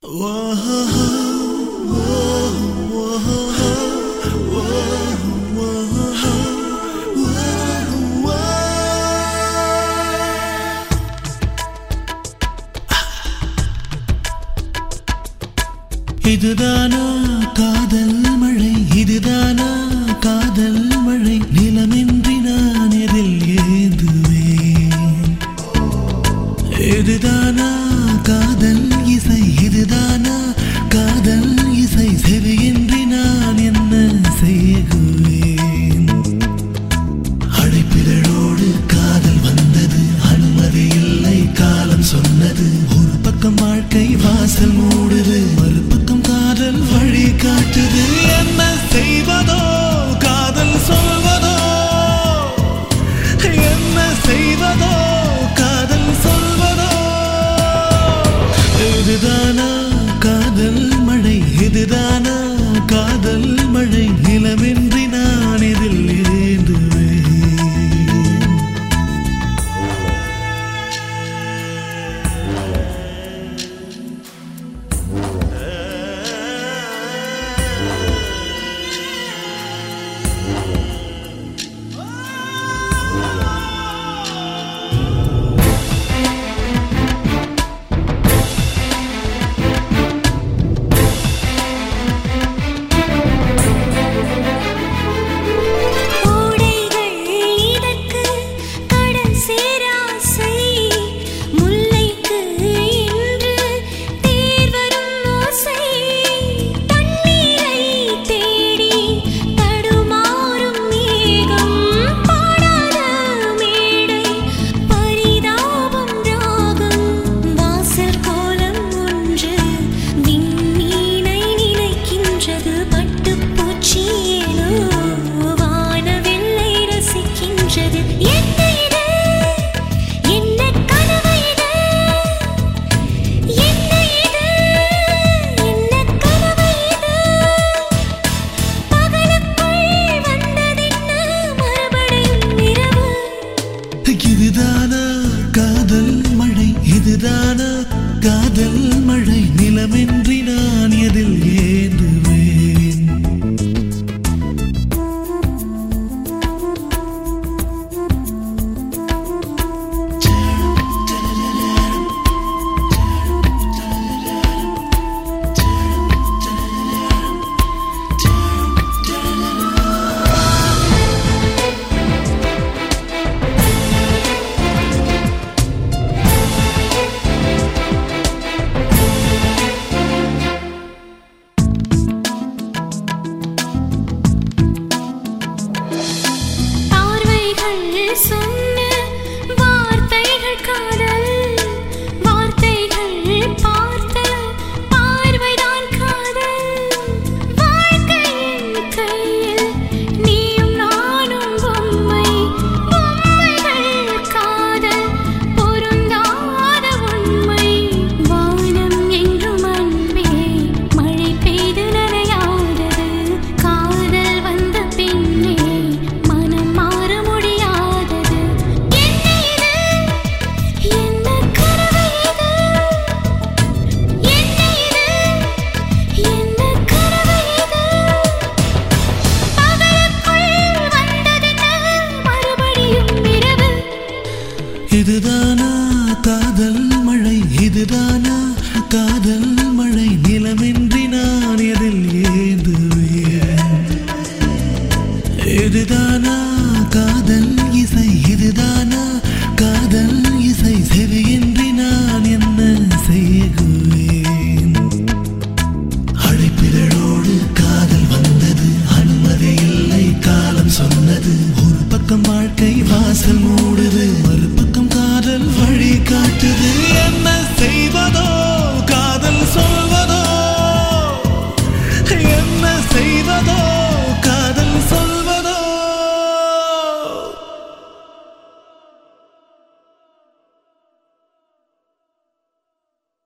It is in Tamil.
இதுதானா காதல் மழை இதுதானா காதல் மழை நிலமின்றி நான் எதில் ஏந்துவேன் இதுதானா காதல் இசை இதுதானா காதல் இசை செவியின்றி நான் என்ன செய்குவேன் அழைப்பிதழோடு காதல் வந்தது அனுமதி இல்லை காலம் சொன்னது ஒரு பக்கம் வாழ்க்கை வாசல் மூடுது மறுபக்கம் காதல் வழி காட்டுது என்ன செய்வதோ காதல் சொல்வதோ என்ன செய்வதோ காதல் சொல்வதோ இதுதானா காதல் மழை இதுதானா காதல் மழை நிலமின்றி நான் இதில் ஏந்துவேன் ஓடைகள் இதற்கு கடல் சேராசை முல்லைக்கு இன்று தேர் வரும் ஓசை தண்ணீரை தேடி தடுமாறும் மேகம் பாடாத மேடை பரிதாபம் ராகம் வாசல் கோலம் ஒன்று விண்மீனை நினைக்கின்றது பட்டுப்பூச்சி ஏனோ வானவெல்லை ரசிக்கின்றது என்ன இது என்ன கனவு இது என்ன இது என்ன கனவு இது பகலுக்குள் வந்ததென்ன மறுபடியும் இரவு இதுதானா காதல் மழை இதுதானா காதல் மழை நிலமின்றி நான் எதில் ஏந்துவேன் பார்வைகள் சொன்ன வார்த்தைகள் காதல் வார்த்தைகள் பார்த்த பார்வைதான் காதல் வாழ்க்கையின் கையில் நீயும் நானும் பொம்மை பொம்மைகள் காதல் பொருந்தாத உண்மை வானம் என்றும் அன்பே மழை பெய்து நனையாதது காதல் வந்த பின்னே மனம் மாற முடியாதது என்ன இது என்ன கனவு இது என்ன இது என்ன கனவு இது பகலுக்குள் வந்ததென்ன மறுபடியும் இரவு இதுதானா காதல் மழை இதுதானா காதல் மழை நிலமின்றி நான் எதில் ஏந்துவேன் இதுதானா காதல் இசை இதுதானா காதல் இசை செவியின்றி நான் என்ன செய்குவேன் அழைப்பிதழோடு காதல் வந்தது அனுமதி இல்லை காலம் சொன்னது ஒரு பக்கம் வாழ்க்கை வாசல் மூடு